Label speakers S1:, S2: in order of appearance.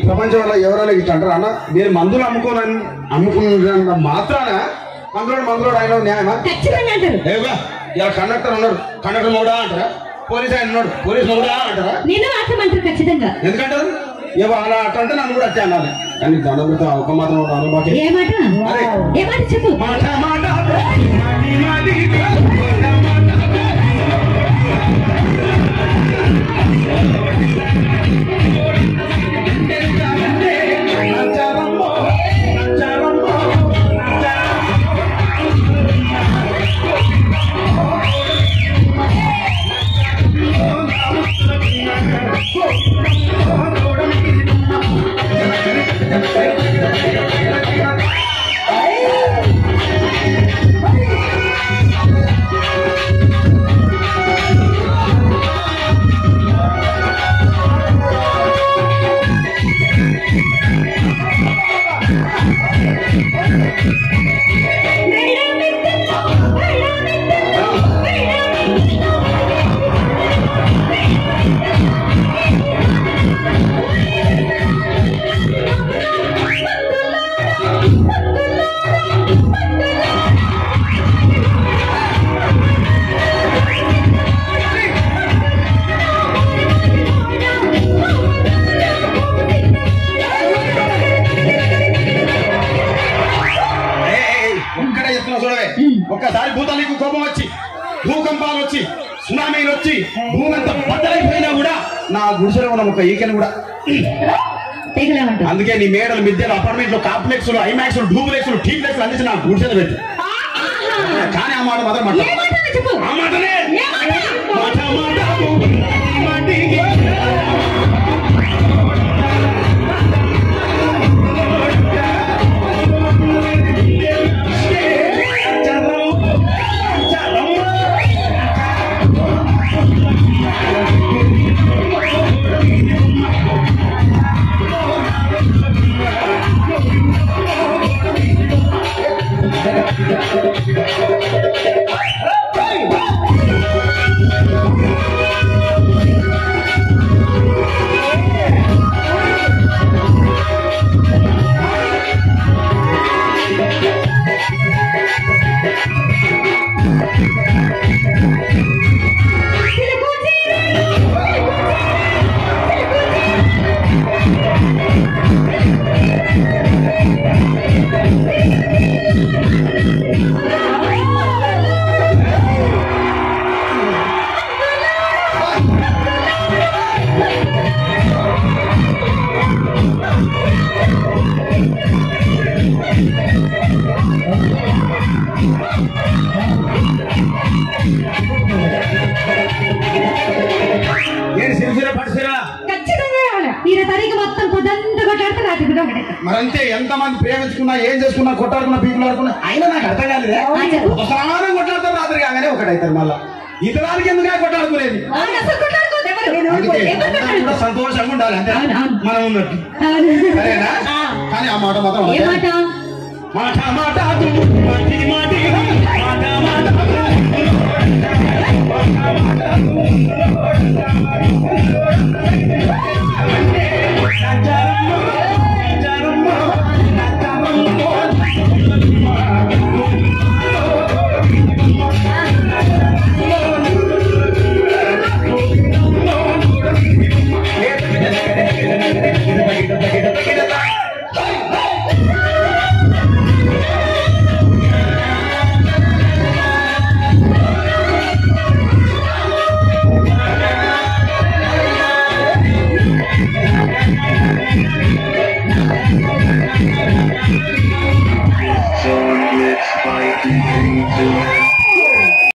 S1: ప్రపంచంలో ఎవరైనా ఇట్లా అంటారు అన్న నేను మందులు అమ్ముకోనని అమ్ముకున్న మాత్రాన మందులోడు మందులోడు ఆయన న్యాయమా
S2: ఖచ్చితంగా అంటారు
S1: ఏవా ఇలా కండక్టర్ ఉన్నాడు కండక్టర్ మూడా అంటారా పోలీస్ ఆయన ఉన్నాడు పోలీస్ మూడా అంటారా
S2: నేను మాత్రం అంటారు ఖచ్చితంగా
S1: ఎందుకంటారు ఏవో అలా అట్లా అంటే నన్ను కూడా అట్టే అనాలి కానీ దండం పెడితే ఒక మాత్రం అను మాకే
S2: ఏ మాట
S1: అరే.
S2: ఏ మాట చెప్పు
S1: మాట మాట మాటి మాటి మాట నచ్చారమ్మో, నచ్చారమ్మో, నచ్చారమ్మో. ఏయ్, ఏయ్, ఒక్కడే చెప్తున్నా చూడవే ఒక్కసారి భూతానికి కోపం వచ్చి భూకంపాలు వచ్చి సునామీలు వచ్చి భూమి అంతా బద్దలైపోయినా కూడా నా గుడిసెలో ఉన్న ఒక ఈకెను కూడా
S2: తెగలేమంటారు
S1: అందుకే నీ మేడలు మిద్దెలు అపార్ట్మెంట్ లో కాంప్లెక్స్ ఐమాక్స్ డూప్లెక్స్ టీప్లెక్స్ అందించి నా గుడిసెలు పెట్టి కానీ ఆ మాట మాత్రం మాట
S2: ఏ మాట చెప్పు
S1: ఆ మాటనే
S2: ఏ మాట?
S1: మాట మాట మాటికి. ఏంటి సిరిసిర పట్టిసిరా
S2: ఖచ్చితంగా కావాలి. మీరు తారీఖు మొత్తం పొద్దంతా కొట్లాడితే రాత్రి కూడా ఒకటే
S1: మరంతే ఎంత మంది ప్రేమించుకున్నా ఏం చేసుకున్నా కొట్టాడుకున్నా పీకులు ఆడుకున్నా అయినా నాకు అర్థం కాలేదే
S2: ఆ, చెప్పు.
S1: సమానం కొట్లాడతారు రాత్రి కాగానే ఒకటైతారు మళ్ళా ఇతరాలకి ఎందుకు కొట్టాడుకునేది
S2: అవును, అసలు కొట్లాడుకోవద్దు ఎవరు.
S1: అందుకే
S2: ఎవరు
S1: అందరూ
S2: కొట్లాడుకోవద్దు?
S1: కూడా సంతోషంగా ఉండాలి అంతే
S2: అవును, అవును.
S1: మనం ఉన్నట్టు
S2: అవును.
S1: సరేనా
S2: ఆ.
S1: కానీ ఆ మాట మాత్రం
S2: ఏ మాట
S1: మాట మాట మాటి మాటి మాట మాట